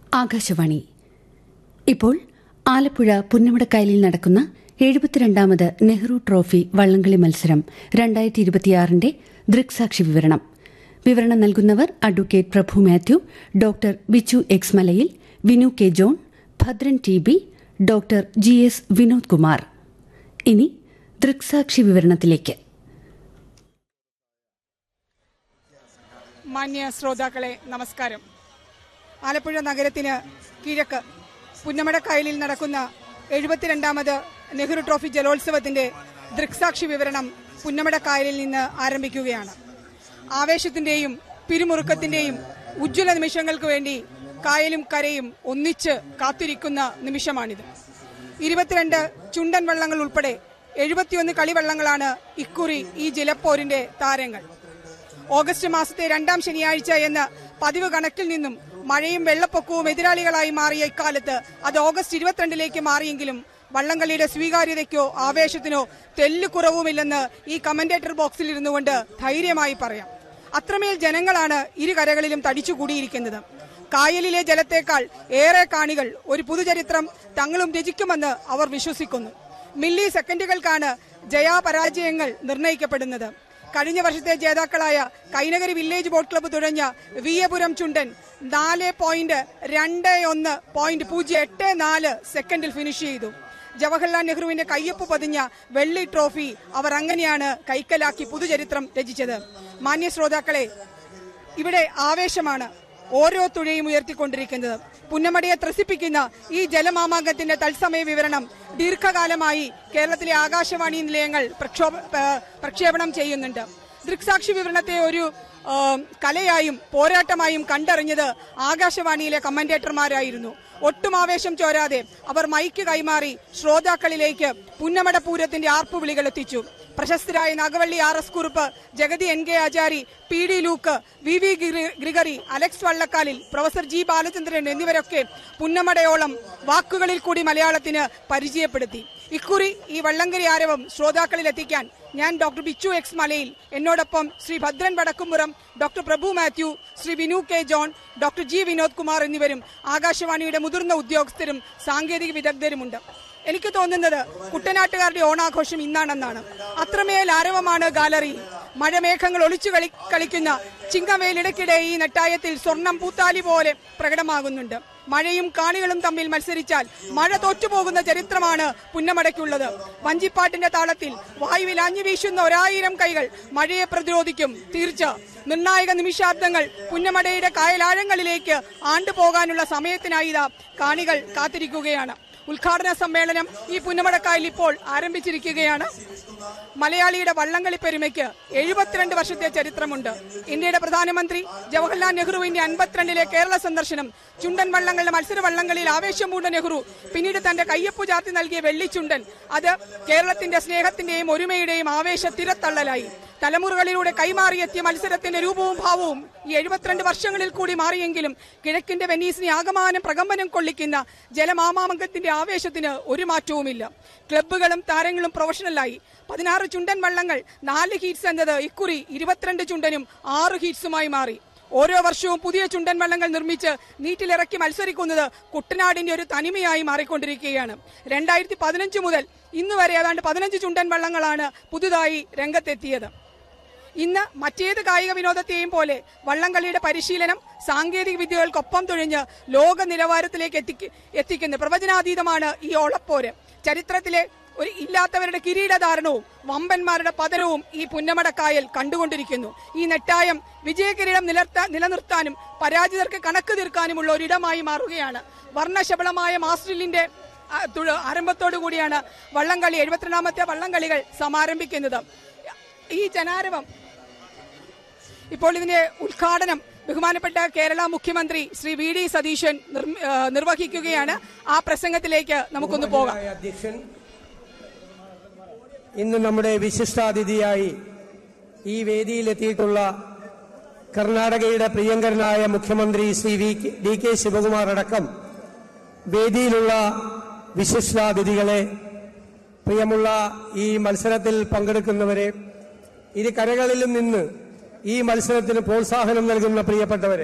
ആകാശവാണി ഇപ്പോൾ ആലപ്പുഴ പുന്നമടക്കായലിൽ നടക്കുന്ന എഴുപത്തിരണ്ടാമത് നെഹ്റു ട്രോഫി വള്ളംകളി മത്സരം രണ്ടായിരത്തി ഇരുപത്തിയാറിന്റെ ദൃക്സാക്ഷി വിവരണം വിവരണം നൽകുന്നവർ advocate Prabhu Mathew doctor Bichu X Malayil Vinu K John Bhadran T B doctor G S Vinod Kumar ഇനി ദൃക്സാക്ഷി വിവരണത്തിലേക്ക് മാന്യ ശ്രോതാക്കളെ നമസ്കാരം ആലപ്പുഴ നഗരത്തിന് കിഴക്ക് പുന്നമടക്കായലിൽ നടക്കുന്ന എഴുപത്തിരണ്ടാമത് നെഹ്റു ട്രോഫി ജലോത്സവത്തിന്റെ ദൃക്സാക്ഷി വിവരണം പുന്നമടക്കായലിൽ നിന്ന് ആരംഭിക്കുകയാണ് ആവേശത്തിന്റെയും പിരിമുറുക്കത്തിന്റെയും ഉജ്ജ്വല നിമിഷങ്ങൾക്ക് വേണ്ടി കായലും കരയും ഒന്നിച്ച് കാത്തിരിക്കുന്ന നിമിഷമാണിത് ഇരുപത്തിരണ്ട് ചുണ്ടൻ വള്ളങ്ങൾ ഉൾപ്പെടെ എഴുപത്തിയൊന്ന് കളിവള്ളങ്ങളാണ് ഇക്കുറി ഈ ജലപ്പോരിന്റെ താരങ്ങൾ ഓഗസ്റ്റ് മാസത്തെ രണ്ടാം ശനിയാഴ്ച എന്ന പതിവ് കണക്കിൽ നിന്നും മഴയും വെള്ളപ്പൊക്കവും എതിരാളികളായി മാറിയ ഇക്കാലത്ത് അത് ഓഗസ്റ്റ് ഇരുപത്തിരണ്ടിലേക്ക് മാറിയെങ്കിലും വള്ളംകളിയുടെ സ്വീകാര്യതയ്ക്കോ ആവേശത്തിനോ തെല്ല് കുറവുമില്ലെന്ന് ഈ കമന്റേറ്റർ ബോക്സിൽ ഇരുന്നുകൊണ്ട് ധൈര്യമായി പറയാം അത്രമേൽ ജനങ്ങളാണ് ഇരു കരകളിലും തടിച്ചുകൂടിയിരിക്കുന്നത് കായലിലെ ജലത്തേക്കാൾ ഏറെ കാണികൾ ഒരു പുതുചരിത്രം തങ്ങളും രചിക്കുമെന്ന് അവർ വിശ്വസിക്കുന്നു മില്ലി സെക്കൻഡുകൾക്കാണ് ജയാപരാജയങ്ങൾ നിർണയിക്കപ്പെടുന്നത് കഴിഞ്ഞ വർഷത്തെ ജേതാക്കളായ കൈനഗരി വില്ലേജ് ബോട്ട് ക്ലബ്ബ് തുഴഞ്ഞ വിയപുരം ചുണ്ടൻ നാല് പോയിന്റ് രണ്ട് ഒന്ന് പോയിന്റ് പൂജ്യം എട്ട് നാല് സെക്കൻഡിൽ ഫിനിഷ് ചെയ്തു ജവഹർലാൽ നെഹ്റുവിന്റെ കയ്യൊപ്പ് പതിഞ്ഞ വെള്ളി ട്രോഫി അവർ അങ്ങനെയാണ് കൈക്കലാക്കി പുതുചരിത്രം രചിച്ചത് മാന്യ ശ്രോതാക്കളെ ഇവിടെ ആവേശമാണ് ഓരോ തുഴയും ഉയർത്തിക്കൊണ്ടിരിക്കുന്നത് പുന്നമടയെ ത്രസിപ്പിക്കുന്ന ഈ ജലമാമാങ്കത്തിന്റെ തത്സമയ വിവരണം ദീർഘകാലമായി കേരളത്തിലെ ആകാശവാണി നിലയങ്ങൾ പ്രക്ഷോഭ ഏഹ് പ്രക്ഷേപണം ചെയ്യുന്നുണ്ട് ദൃക്സാക്ഷി വിവരണത്തെ ഒരു ഏഹ് കലയായും പോരാട്ടമായും കണ്ടറിഞ്ഞത് ആകാശവാണിയിലെ കമന്റേറ്റർമാരായിരുന്നു ഒട്ടും ആവേശം ചോരാതെ അവർ മൈക്ക് കൈമാറി ശ്രോതാക്കളിലേക്ക് പുന്നമട പൂരത്തിന്റെ ആർപ്പുവിളികൾ എത്തിച്ചു പ്രശസ്തരായ Nagavalli R S Kurup Jagathy N K Achari P D Luke V V ഗ്രി- ഗ്രിഗറി അലക്സ് വള്ളക്കാലിൽ പ്രൊഫസർ ജി ബാലചന്ദ്രൻ എന്നിവരൊക്കെ പുന്നമടയോളം വാക്കുകളിൽ കൂടി മലയാളത്തിന് പരിചയപ്പെടുത്തി ഇക്കുറി ഈ വള്ളംകരി ആരവം ശ്രോതാക്കളിൽ എത്തിക്കാൻ ഞാൻ ഡോക്ടർ ബിച്ചു എക്സ് മലയിൽ എന്നോടൊപ്പം Shri Bhadran Vadakkumpuram doctor Prabhu Mathew Shri Vinu K John doctor G Vinod Kumar എന്നിവരും ആകാശവാണിയുടെ മുതിർന്ന ഉദ്യോഗസ്ഥരും സാങ്കേതിക വിദഗ്ധരുമുണ്ട് എനിക്ക് തോന്നുന്നത് കുട്ടനാട്ടുകാരുടെ ഓണാഘോഷം ഇന്നാണെന്നാണ് അത്രമേൽ ആരവമാണ് ഗാലറിയിൽ മഴമേഘങ്ങൾ ഒളിച്ചു കളി കളിക്കുന്ന ചിങ്ങമേലിടയ്ക്കിടെ ഈ നെട്ടായത്തിൽ സ്വർണം പൂത്താലി പോലെ പ്രകടമാകുന്നുണ്ട് മഴയും കാണികളും തമ്മിൽ മത്സരിച്ചാൽ മഴ തോറ്റുപോകുന്ന ചരിത്രമാണ് പുന്നമടയ്ക്കുള്ളത് വഞ്ചിപ്പാട്ടിന്റെ താളത്തിൽ വായുവിൽ അഞ്ഞു വീശുന്ന ഒരായിരം കൈകൾ മഴയെ പ്രതിരോധിക്കും തീർച്ച നിർണായക നിമിഷാബ്ദങ്ങൾ പുന്നമടയുടെ കായലാഴങ്ങളിലേക്ക് ആണ്ടുപോകാനുള്ള സമയത്തിനായി ഇതാ കാണികൾ കാത്തിരിക്കുകയാണ് ഉദ്ഘാടന സമ്മേളനം ഈ പുന്നമടക്കായൽ ഇപ്പോൾ ആരംഭിച്ചിരിക്കുകയാണ് മലയാളിയുടെ വള്ളംകളി പെരുമയ്ക്ക് എഴുപത്തിരണ്ട് വർഷത്തെ ചരിത്രമുണ്ട് ഇന്ത്യയുടെ പ്രധാനമന്ത്രി ജവഹർലാൽ നെഹ്റുവിന്റെ അൻപത്തിരണ്ടിലെ കേരള സന്ദർശനം ചുണ്ടൻ വള്ളങ്ങളുടെ മത്സര വള്ളങ്ങളിൽ ആവേശം പൂണ്ട നെഹ്റു പിന്നീട് തന്റെ കയ്യൊപ്പ് ചാർത്തി നൽകിയ വെള്ളിച്ചുണ്ടൻ അത് കേരളത്തിന്റെ സ്നേഹത്തിന്റെയും ഒരുമയുടെയും ആവേശ തിരത്തള്ളലായി തലമുറകളിലൂടെ കൈമാറിയെത്തിയ മത്സരത്തിന്റെ രൂപവും ഭാവവും ഈ എഴുപത്തിരണ്ട് വർഷങ്ങളിൽ കൂടി മാറിയെങ്കിലും കിഴക്കിന്റെ വെനീസിനെ ആകമാനം പ്രകമ്പനം കൊള്ളിക്കുന്ന ജലമാമാങ്കത്തിന്റെ ആവേശത്തിന് ഒരു മാറ്റവുമില്ല ക്ലബ്ബുകളും താരങ്ങളും പ്രൊഫഷണലായി പതിനാറ് ചുണ്ടൻ വള്ളങ്ങൾ നാല് ഹീറ്റ്സ് എന്നത് ഇക്കുറി ഇരുപത്തിരണ്ട് ചുണ്ടനും ആറ് ഹീറ്റ്സുമായി മാറി ഓരോ വർഷവും പുതിയ ചുണ്ടൻ വള്ളങ്ങൾ നിർമ്മിച്ച് നീറ്റിലിറക്കി മത്സരിക്കുന്നത് കുട്ടനാടിന്റെ ഒരു തനിമയായി മാറിക്കൊണ്ടിരിക്കുകയാണ് രണ്ടായിരത്തി പതിനഞ്ച് മുതൽ ഇന്ന് വരെ ഏതാണ്ട് പതിനഞ്ച് ചുണ്ടൻ വള്ളങ്ങളാണ് പുതുതായി രംഗത്തെത്തിയത് ഇന്ന് മറ്റേത് കായിക വിനോദത്തെയും പോലെ വള്ളംകളിയുടെ പരിശീലനം സാങ്കേതിക വിദ്യകൾക്കൊപ്പം തുഴഞ്ഞ് ലോക നിലവാരത്തിലേക്ക് എത്തിക്ക് എത്തിക്കുന്ന പ്രവചനാതീതമാണ് ഈ ഓളപ്പോര് ചരിത്രത്തിലെ ഒരു ഇല്ലാത്തവരുടെ കിരീടധാരണവും വമ്പന്മാരുടെ പതനവും ഈ പുന്നമടക്കായൽ കണ്ടുകൊണ്ടിരിക്കുന്നു ഈ നെട്ടായം വിജയകിരീടം നിലർത്താ നിലനിർത്താനും പരാജിതർക്ക് കണക്ക് തീർക്കാനുമുള്ള ഒരിടമായി മാറുകയാണ് വർണ്ണശബളമായ മാസ്റ്ററിലിന്റെ ആ, തുഴ- ആരംഭത്തോടു കൂടിയാണ് വള്ളംകളി എഴുപത്തിരണ്ടാമത്തെ വള്ളംകളികൾ സമാരംഭിക്കുന്നത് ഈ ജനാരവം ഇപ്പോൾ ഇതിന്റെ ഉദ്ഘാടനം ബഹുമാനപ്പെട്ട കേരള മുഖ്യമന്ത്രി ശ്രീ വി ഡി സതീശൻ നിർമ്മ- ആ, നിർവഹിക്കുകയാണ് ആ പ്രസംഗത്തിലേക്ക് നമുക്കൊന്ന് പോകാം ബഹുമാന്യനായ അധ്യക്ഷൻ ഇന്ന് നമ്മുടെ വിശിഷ്ടാതിഥിയായി ഈ വേദിയിലെത്തിയിട്ടുള്ള കർണാടകയുടെ പ്രിയങ്കരനായ മുഖ്യമന്ത്രി Shri V K- D K Shivakumar അടക്കം വേദിയിലുള്ള വിശിഷ്ടാതിഥികളെ പ്രിയമുള്ള ഈ മത്സരത്തിൽ പങ്കെടുക്കുന്നവരെ ഇരു കരകളിലും നിന്ന് ഈ മത്സരത്തിന് പ്രോത്സാഹനം നൽകുന്ന പ്രിയപ്പെട്ടവരെ